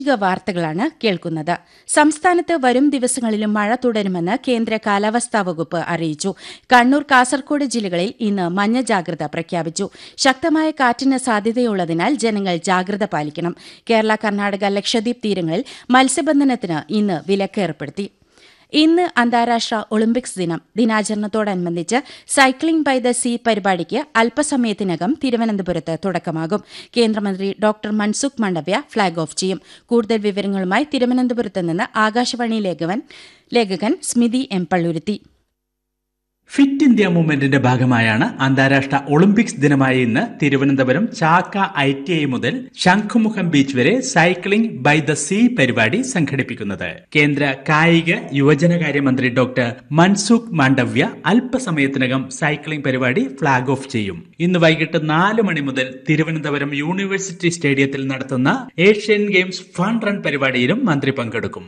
കാർഷിക വാർത്തകളാണ് കേൾക്കുന്നത് സംസ്ഥാനത്ത് വരും ദിവസങ്ങളിലും മഴ തുടരുമെന്ന് കേന്ദ്ര കാലാവസ്ഥാ വകുപ്പ് അറിയിച്ചു കണ്ണൂർ കാസർകോട് ജില്ലകളിൽ ഇന്ന് മഞ്ഞ ജാഗ്രത പ്രഖ്യാപിച്ചു ശക്തമായ കാറ്റിന് സാധ്യതയുള്ളതിനാൽ ജനങ്ങൾ ജാഗ്രത പാലിക്കണം കേരള കർണാടക ലക്ഷദ്വീപ് തീരങ്ങളിൽ മത്സ്യബന്ധനത്തിന് ഇന്ന് വിലക്ക് ഏർപ്പെടുത്തി ഇന്ന് അന്താരാഷ്ട്ര ഒളിമ്പിക്സ് ദിനം ദിനാചരണത്തോടനുബന്ധിച്ച് സൈക്ലിംഗ് ബൈ ദ സീ പരിപാടിക്ക് അല്പസമയത്തിനകം തിരുവനന്തപുരത്ത് തുടക്കമാകും കേന്ദ്രമന്ത്രി doctor Mansukh Mandaviya flag off ചെയ്യും കൂടുതൽ വിവരങ്ങളുമായി തിരുവനന്തപുരത്ത് നിന്ന് ആകാശവാണി ലേഖകൻ ലേഖകൻ സ്മിതി എം പള്ളുരുത്തി ഫിറ്റ് ഇന്ത്യ മൂവ്മെന്റിന്റെ ഭാഗമായാണ് അന്താരാഷ്ട്ര ഒളിമ്പിക്സ് ദിനമായ ഇന്ന് Thiruvananthapuram Chakka I T I മുതൽ ശംഖുമുഖം ബീച്ച് വരെ സൈക്ലിംഗ് ബൈ ദ സീ പരിപാടി സംഘടിപ്പിക്കുന്നത് കേന്ദ്ര കായിക യുവജനകാര്യ മന്ത്രി ഡോക്ടർ മൻസുഖ് മാണ്ഡവ്യ അല്പസമയത്തിനകം സൈക്ലിംഗ് പരിപാടി ഫ്ളാഗ് ഓഫ് ചെയ്യും ഇന്ന് വൈകിട്ട് നാല് മണി മുതൽ തിരുവനന്തപുരം യൂണിവേഴ്സിറ്റി സ്റ്റേഡിയത്തിൽ നടത്തുന്ന ഏഷ്യൻ ഗെയിംസ് ഫൺ റൺ പരിപാടിയിലും മന്ത്രി പങ്കെടുക്കും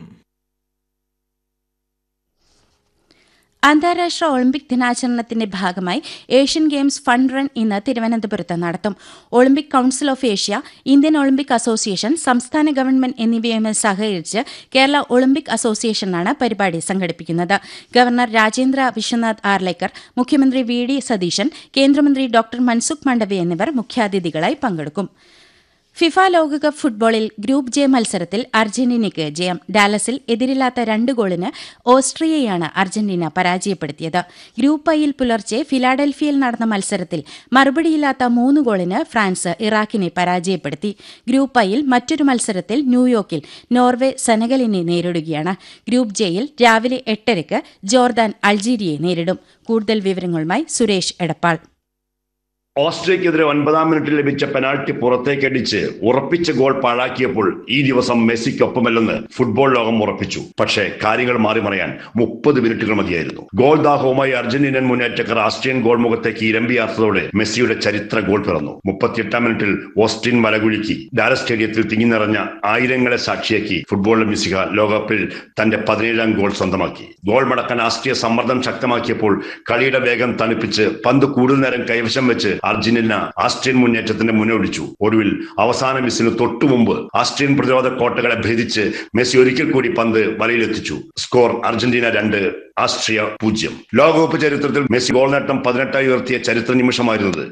അന്താരാഷ്ട്ര ഒളിമ്പിക് ദിനാചരണത്തിന്റെ ഭാഗമായി ഏഷ്യൻ ഗെയിംസ് ഫണ്ട് റൺ ഇന്ന് തിരുവനന്തപുരത്ത് നടത്തും Olympic council of Asia Indian Olympic association സംസ്ഥാന ഗവൺമെന്റ് എന്നിവയുമായി സഹകരിച്ച് കേരള ഒളിമ്പിക് അസോസിയേഷനാണ് പരിപാടി സംഘടിപ്പിക്കുന്നത് ഗവർണർ രാജേന്ദ്ര വിശ്വനാഥ് ആർലേക്കർ മുഖ്യമന്ത്രി വി ഡി സതീശൻ കേന്ദ്രമന്ത്രി ഡോക്ടർ മൻസുഖ് മണ്ഡവ്യ എന്നിവർ മുഖ്യാതിഥികളായി പങ്കെടുക്കും ഫിഫ ലോകകപ്പ് ഫുട്ബോളിൽ ഗ്രൂപ്പ് ജെ മത്സരത്തിൽ അർജന്റീനയ്ക്ക് ജയം ഡാലസിൽ എതിരില്ലാത്ത രണ്ട് ഗോളിന് ഓസ്ട്രിയയാണ് അർജന്റീന പരാജയപ്പെടുത്തിയത് ഗ്രൂപ്പ് ഐയിൽ പുലർച്ചെ ഫിലാഡൽഫിയയിൽ നടന്ന മത്സരത്തിൽ മറുപടിയില്ലാത്ത മൂന്ന് ഗോളിന് ഫ്രാൻസ് ഇറാഖിനെ പരാജയപ്പെടുത്തി ഗ്രൂപ്പ് ഐയിൽ മറ്റൊരു മത്സരത്തിൽ ന്യൂയോർക്കിൽ നോർവേ സെനഗലിനെ നേരിടുകയാണ് ഗ്രൂപ്പ് ജെയിൽ രാവിലെ എട്ടരയ്ക്ക് ജോർദാൻ അൾജീരിയയെ നേരിടും കൂടുതൽ വിവരങ്ങളുമായി സുരേഷ് എടപ്പാൾ ഓസ്ട്രിയക്കെതിരെ ഒൻപതാം മിനിറ്റിൽ ലഭിച്ച പെനാൾട്ടി പുറത്തേക്കടിച്ച് ഉറപ്പിച്ച ഗോൾ പാഴാക്കിയപ്പോൾ ഈ ദിവസം മെസ്സിക്കൊപ്പമല്ലെന്ന് ഫുട്ബോൾ ലോകം ഉറപ്പിച്ചു പക്ഷേ കാര്യങ്ങൾ മാറി മറിയാൻ മുപ്പത് മിനിറ്റുകൾ മതിയായിരുന്നു ഗോൾ ദാഹവുമായി അർജന്റീനൻ മുന്നേറ്റക്കാർ ആസ്ട്രിയൻ ഗോൾ മുഖത്തേക്ക് ഇരമ്പിയാർത്തതോടെ മെസ്സിയുടെ ചരിത്ര ഗോൾ പിറന്നു മുപ്പത്തിയെട്ടാം മിനിറ്റിൽ ഓസ്ട്രിയൻ മലകുലുക്കി ഡാലസ് സ്റ്റേഡിയത്തിൽ തിങ്ങി നിറഞ്ഞ ആയിരങ്ങളെ സാക്ഷിയാക്കി ഫുട്ബോൾ മെസ്സിക ലോകകപ്പിൽ തന്റെ പതിനേഴാം ഗോൾ സ്വന്തമാക്കി ഗോൾ മടക്കാൻ ആസ്ട്രിയ സമ്മർദ്ദം ശക്തമാക്കിയപ്പോൾ കളിയുടെ വേഗം തണുപ്പിച്ച് പന്ത് കൂടുതൽ നേരം കൈവശം വെച്ച് അർജന്റീന ആസ്ട്രിയൻ മുന്നേറ്റത്തിന്റെ മുന്നോടിച്ചു ഒടുവിൽ അവസാന മിസ്സിന് തൊട്ടു മുമ്പ് ആസ്ട്രിയൻ പ്രതിരോധ കോട്ടകളെ ഭേദിച്ച് മെസ്സി ഒരിക്കൽ കൂടി പന്ത് വലയിലെത്തിച്ചു സ്കോർ അർജന്റീന രണ്ട് ആസ്ട്രിയ പൂജ്യം ലോകകപ്പ് ചരിത്രത്തിൽ മെസ്സി ഗോൾ നേട്ടം പതിനെട്ടായി ഉയർത്തിയ ചരിത്ര നിമിഷമായിരുന്നത്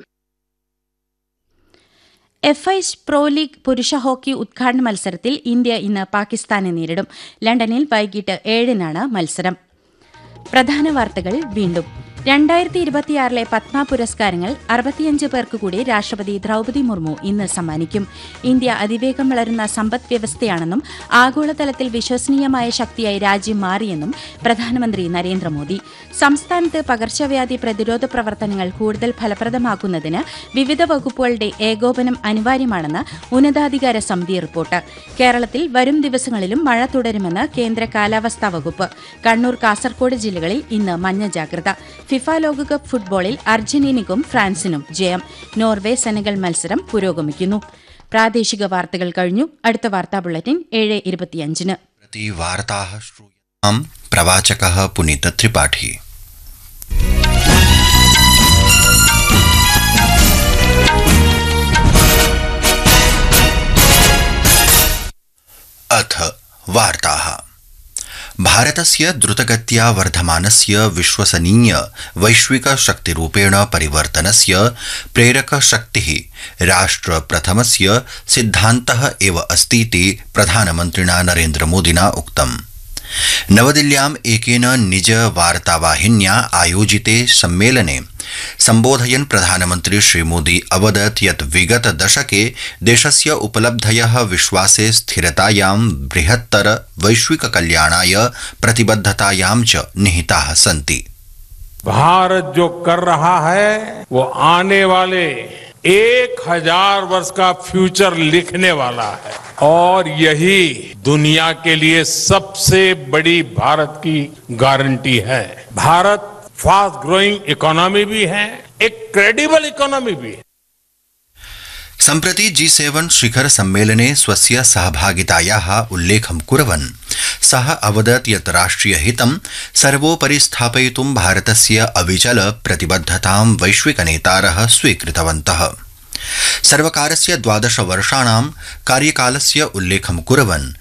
എഫ് ഐ പ്രോ ലീഗ് പുരുഷ ഹോക്കി ഉദ്ഘാടന മത്സരത്തിൽ ഇന്ത്യ ഇന്ന് പാകിസ്ഥാനെ നേരിടും ലണ്ടനിൽ വൈകിട്ട് ഏഴിനാണ് മത്സരം പ്രധാന വാർത്തകൾ വീണ്ടും രണ്ടായിരത്തി ഇരുപത്തിയാറിലെ പത്മ പുരസ്കാരങ്ങൾ അറുപത്തിയഞ്ച് പേർക്ക് കൂടി രാഷ്ട്രപതി ദ്രൌപതി മുർമു ഇന്ന് സമ്മാനിക്കും ഇന്ത്യ അതിവേഗം വളരുന്ന സമ്പദ് വ്യവസ്ഥയാണെന്നും ആഗോളതലത്തിൽ വിശ്വസനീയമായ ശക്തിയായി രാജ്യം മാറിയെന്നും പ്രധാനമന്ത്രി നരേന്ദ്രമോദി സംസ്ഥാനത്ത് പകർച്ചവ്യാധി പ്രതിരോധ പ്രവർത്തനങ്ങൾ കൂടുതൽ ഫലപ്രദമാക്കുന്നതിന് വിവിധ വകുപ്പുകളുടെ ഏകോപനം അനിവാര്യമാണെന്ന് ഉന്നതാധികാര സമിതി റിപ്പോർട്ട് കേരളത്തിൽ വരും ദിവസങ്ങളിലും മഴ തുടരുമെന്ന് കേന്ദ്ര കാലാവസ്ഥാ വകുപ്പ് കണ്ണൂർ കാസർകോട് ജില്ലകളിൽ ഇന്ന് മഞ്ഞ ജാഗ്രത ഫിഫ ലോകകപ്പ് ഫുട്ബോളിൽ അർജന്റീനയ്ക്കും ഫ്രാൻസിനും ജയം നോർവേ സെനഗൽ മത്സരം പുരോഗമിക്കുന്നു പ്രാദേശിക വാർത്തകൾ കഴിഞ്ഞു അടുത്ത വാർത്താ ബുള്ളറ്റിൻ ഏഴ് ഇരുപത്തിയഞ്ചിന് प्रति वार्ताः श्रूयताम् प्रवाचकः पुनीतत्रिपाठी अथ वार्ताः भारतस्य द्रुतगत्या वर्धमानस्य विश्वसनीय वैश्विकशक्तिरूपेण परिवर्तनस्य प्रेरकशक्तिः राष्ट्रप्रथमस्य सिद्धान्तः एव अस्तीति प्रधानमन्त्रिणा नरेन्द्रमोदिना उक्तम् नवदिल्ल्याम् एकेन निज वार्तावाहिन्या आयोजिते सम्मेलने सम्बोधयन् प्रधानमन्त्री श्रीमोदी अवदत् यत् विगत दशके देशस्य उपलब्धयः विश्वासे स्थिरतायां बृहत्तर वैश्विक कल्याणाय प्रतिबद्धतायां च निहिताः सन्ति भारत जो कर रहा है वो आने वाले एक हजार वर्ष का फ्यूचर लिखने वाला है और यही दुनिया के लिए सबसे बड़ी भारत की गारंटी है भारत फास्ट ग्रोइंग इकोनॉमी भी है एक क्रेडिबल इकोनॉमी भी है सम्प्रति जी सेवन शिखर सम्मेलने स्वस्य सहभागितायाः उल्लेखं कुर्वन् सः अवदत् यत् राष्ट्रियहितं सर्वोपरि स्थापयितुं भारतस्य अविचल प्रतिबद्धतां वैश्विकनेतारः स्वीकृतवन्तः सर्वकारस्य द्वादश वर्षाणां कार्यकालस्य उल्लेखं कुर्वन्